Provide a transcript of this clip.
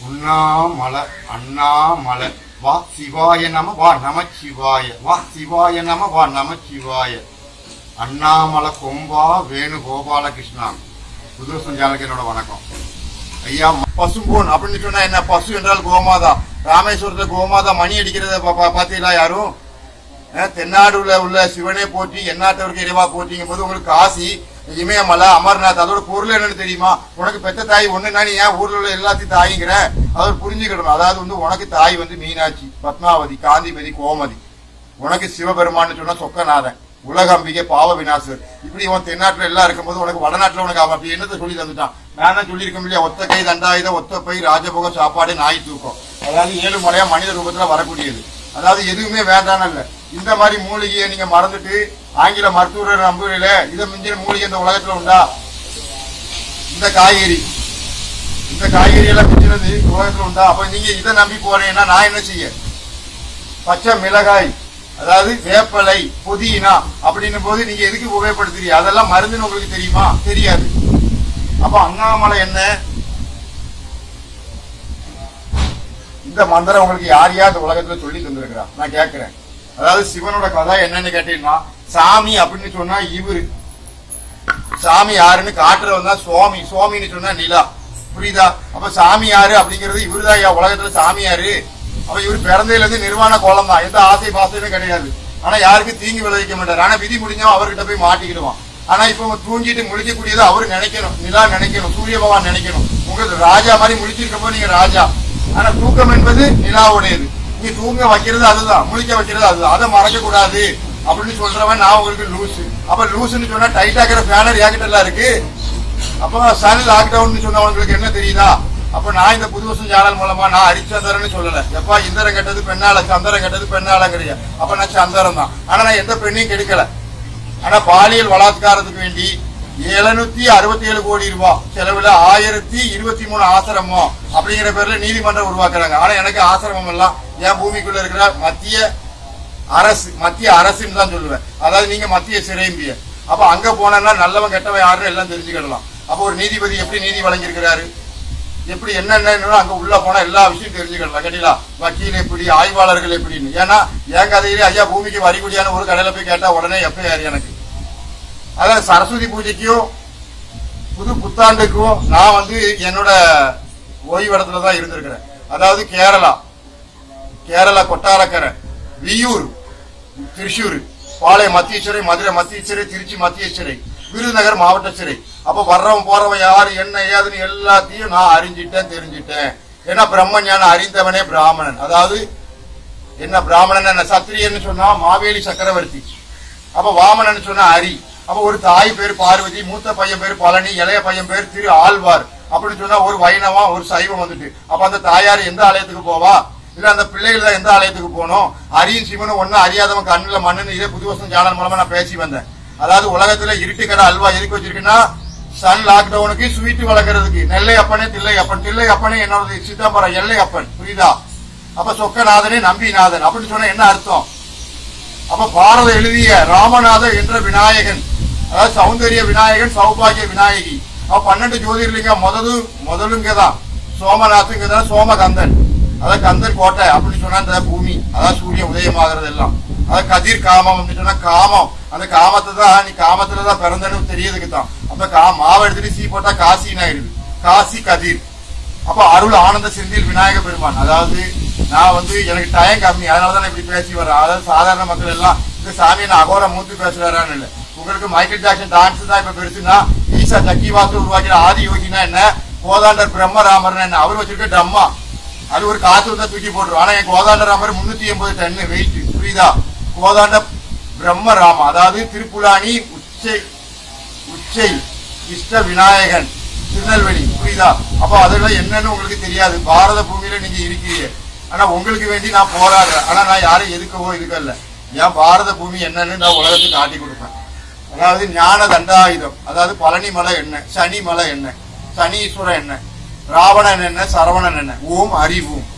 உண்ணாமலை அண்ணாமலை வா சிவாய நம வா நம சிவாய வா சிவாய நம வா நம சிவாய அண்ணாமலை கொம்பா வேணு கோபாலகிருஷ்ணா புது சஞ்சாலுக்கு என்னோட வணக்கம் ஐயா பசும்பொன் அப்படின்னு சொன்னா என்ன பசு என்றால் கோமாதா ராமேஸ்வரத்துல கோமாதா மணி அடிக்கிறத பா- பா- பாத்தீங்களா யாரும் அஹ், தென்னாடுல உள்ள சிவனே போற்றி எந்நாட்டவருக்கு இறைவா போற்றிங்கும் போது உங்களுக்கு காசி இமயமலை அமர்நாத் அதோட பொருள் என்னன்னு தெரியுமா உனக்கு பெத்த தாய் ஒண்ணுனா நீ ஏன் ஊர்ல உள்ள எல்லாத்தையும் தாய்ங்கிற அதை புரிஞ்சுக்கிடணும் அதாவது வந்து உனக்கு தாய் வந்து மீனாட்சி பத்மாவதி காந்திமதி கோமதி உனக்கு சிவபெருமான்னு சொன்னா சொக்கநாதன் உலகம்பிகை பாவ விநாசர் இப்படி உன் தென்னாட்டுல எல்லாம் இருக்கும்போது உனக்கு வடநாட்டுல உனக்கு அவன் அப்படி என்னத்தை சொல்லி தந்துட்டான் நான் தான் சொல்லியிருக்க இல்லையா ஒத்த கை தண்டாயுதம் ஒத்த பை ராஜபோக சாப்பாடு நாய் தூக்கம் அதாவது ஏழு மலையா மனித ரூபத்துல வரக்கூடியது அதாவது எதுவுமே வேண்டாம் இல்ல இந்த மாதிரி மூலிகையை நீங்க மறந்துட்டு ஆங்கில மருத்துவரை நம்புறீல இதை மிஞ்சின மூலிகை இந்த உலகத்துல உண்டா இந்த காய்கறி இந்த காய்கறி எல்லாம் மிஞ்சினது உலகத்துல உண்டா அப்ப நீங்க இதை நம்பி போறீங்கன்னா நான் என்ன செய்ய பச்சை மிளகாய் அதாவது வேப்பலை புதினா அப்படின்னும் போது நீங்க எதுக்கு உபயோகப்படுத்துறீங்க அதெல்லாம் மருந்துன்னு உங்களுக்கு தெரியுமா தெரியாது அப்ப அண்ணாமலை என்ன இந்த மந்திரம் உங்களுக்கு யார் யார் இந்த உலகத்துல சொல்லி தந்திருக்கிறா நான் கேட்கிறேன் அதாவது சிவனோட கதை என்னன்னு கேட்டீங்கன்னா சாமி அப்படின்னு சொன்னா இவரு சாமி யாருன்னு காட்டுறவன் தான் சுவாமி சுவாமின்னு சொன்னா நிலா புரியுதா அப்ப சாமி யாரு அப்படிங்கிறது இவருதான் ஐயா உலகத்துல சாமி யாரு அப்ப இவர் பிறந்ததுல இருந்து நிர்வாண கோலம் தான் எந்த ஆசை பாசையும் கிடையாது ஆனா யாருக்கும் தீங்கு விளைவிக்க மாட்டாரு ஆனா விதி முடிஞ்சா அவர்கிட்ட போய் மாட்டிக்கிடுவான் ஆனா இப்ப இவன் தூங்கிட்டு முழிக்கக்கூடியது அவரு நினைக்கணும் நிலா நினைக்கணும் சூரிய பகவான் நினைக்கணும் உங்களுக்கு ராஜா மாதிரி முழிச்சிருக்கப்போ நீங்க ராஜா ஆனா தூக்கம் என்பது நிலாவுடையது நீ தூங்க வைக்கிறது அதுதான் முழிக்க வைக்கிறது அதுதான் அதை மறைக்க கூடாது அப்படின்னு சொல்றவன் நான் உங்களுக்கு லூசு அப்ப லூசுன்னு சொன்னா டைட் ஆகிற பேனர் ஏகிட்ட எல்லாம் இருக்கு அப்ப சன் லாக்டவுன் சொன்னவங்களுக்கு என்ன தெரியுதா அப்ப நான் இந்த புது வருஷம் சேனல் மூலமா நான் ஹரிச்சந்திரன்னு சொல்லல எப்பா இந்திரன் கெட்டது பெண்ணால சந்திரன் கெட்டது பெண்ணாலங்கிறிய அப்ப நான் சந்திரன் தான் ஆனா நான் எந்த பெண்ணையும் கெடுக்கல ஆனா பாலியல் பலாத்காரத்துக்கு வேண்டி எழுநூத்தி அறுபத்தி ஏழு கோடி ரூபாய் செலவுல ஆயிரத்தி இருபத்தி மூணு ஆசிரமம் அப்படிங்கிற பேர்ல நீதிமன்றம் உருவாக்குறாங்க ஆனா எனக்கு ஆசிரமம் எல்லாம் என் பூமிக்குள்ள இருக்கிற மத்திய அரசு மத்திய அரசுன்னு தான் சொல்லுவேன் அதாவது நீங்க மத்திய சிறைம்பிய அப்ப அங்க போனா நல்லவன் கெட்டவன் யாருன்னு எல்லாம் தெரிஞ்சுக்கிடலாம் அப்ப ஒரு நீதிபதி எப்படி நீதி வழங்கியிருக்கிறாரு எப்படி என்னென்ன அங்க உள்ள போனா எல்லா விஷயம் தெரிஞ்சுக்கலாம் கேட்டீங்களா வக்கீல் எப்படி ஆய்வாளர்கள் எப்படின்னு ஏன்னா என் கதையிலே ஐயா பூமிக்கு வரிகுடியான ஒரு கடையில போய் கேட்டா உடனே எப்ப எனக்கு அதான் சரஸ்வதி பூஜைக்கும் புது புத்தாண்டுக்கும் நான் வந்து என்னோட ஓய்விடத்துல தான் இருந்திருக்கிறேன் அதாவது கேரளா கேரளா கொட்டாரக்கரை வியூர் திருச்சூர் பாளையம் மத்திய சிறை மதுரை மத்திய சிறை திருச்சி மத்திய சிறை விருதுநகர் மாவட்ட சிறை அப்ப வர்றவன் போறவன் யாரு என்ன ஏதுன்னு எல்லாத்தையும் நான் அறிஞ்சிட்டேன் தெரிஞ்சிட்டேன் ஏன்னா பிரம்ம ஞானம் அறிந்தவனே பிராமணன் அதாவது என்ன பிராமணன் என்ன சத்திரியன்னு சொன்னா மாவேலி சக்கரவர்த்தி அப்ப வாமனன் சொன்னா ஹரி அப்ப ஒரு தாய் பேர் பார்வதி மூத்த பையன் பேர் பழனி இளைய பையன் பேர் திரு ஆழ்வார் அப்படின்னு சொன்னா ஒரு வைணவம் ஒரு சைவம் வந்துட்டு அப்ப அந்த தாயார் எந்த ஆலயத்துக்கு போவா இல்ல அந்த பிள்ளைகள் தான் எந்த ஆலயத்துக்கு போகணும் அரியும் சிவனும் ஒண்ணு அறியாதவன் கண்ணுல மண்ணுன்னு இதே புது வருஷம் சேனல் மூலமா நான் பேசி வந்தேன் அதாவது உலகத்துல இருட்டு கடை அல்வா எதுக்கு வச்சிருக்குன்னா சன் லாக்டவுனுக்கு ஸ்வீட் வளர்க்கறதுக்கு நெல்லை அப்பனே தில்லை அப்பன் தில்லை அப்பனே என்னோட சிதம்பரம் எல்லை அப்பன் புரியுதா அப்ப சொக்கநாதனே நம்பிநாதன் அப்படின்னு சொன்னா என்ன அர்த்தம் அப்ப பாரத எழுதிய ராமநாதர் என்ற விநாயகன் அதாவது சௌந்தரிய விநாயகன் சௌபாகிய விநாயகி அப்ப பன்னெண்டு ஜோதிர்லிங்கம் முதலு முதலுங்க தான் சோமநாத்துங்க தான் சோமகந்தன் அதாவது கந்தன் கோட்டை அப்படின்னு சொன்னா இந்த பூமி அதாவது சூரியன் உதயமாகிறது எல்லாம் அதாவது கதிர் காமம் அப்படின்னு சொன்னா காமம் அந்த காமத்தை தான் நீ காமத்துல தான் பிறந்தன்னு தெரியதுக்கு தான் அப்ப கா மாவை எடுத்துட்டு சீ போட்டா காசின்னு ஆயிடுது காசி கதிர் அப்ப அருள் ஆனந்த சிந்தில் விநாயக பெருமான் அதாவது நான் வந்து எனக்கு டைம் கம்மி அதனாலதான் நான் இப்படி பேசி வரேன் அதாவது சாதாரண மக்கள் எல்லாம் இந்த சாமியை நான் அகோர மூத்து பேசுறாரான்னு இல்ல உங்களுக்கு மைக்கேல் ஜாக்சன் டான்ஸ் தான் இப்ப பெருசுன்னா ஈசா சக்கி வாசு உருவாக்கின ஆதி யோகினா என்ன கோதாண்டர் பிரம்மராமர்னு என்ன அவர் வச்சிருக்க ட்ரம்மா அது ஒரு காத்து வந்தா தூக்கி போட்டுரும் ஆனா என் கோதாண்டராமர் முன்னூத்தி எண்பது டன்னு வெயிட் புரியுதா கோதாண்ட பிரம்மராம அதாவது திருப்புலானி உச்சை உச்சை இஷ்ட விநாயகன் திருநெல்வேலி புரியுதா அப்ப அதெல்லாம் என்னன்னு உங்களுக்கு தெரியாது பாரத பூமியில நீங்க இருக்கீங்க ஆனா உங்களுக்கு வேண்டி நான் போராடுறேன் ஆனா நான் யாரும் எதுக்கவோ இதுக்கல்ல என் பாரத பூமி என்னன்னு நான் உலகத்துக்கு காட்டி கொடுப்பேன் அதாவது ஞான தண்டாயுதம் அதாவது பழனி மலை என்ன சனி மலை என்ன சனீஸ்வரன் என்ன ராவணன் என்ன சரவணன் என்ன ஓம் அறிவோம்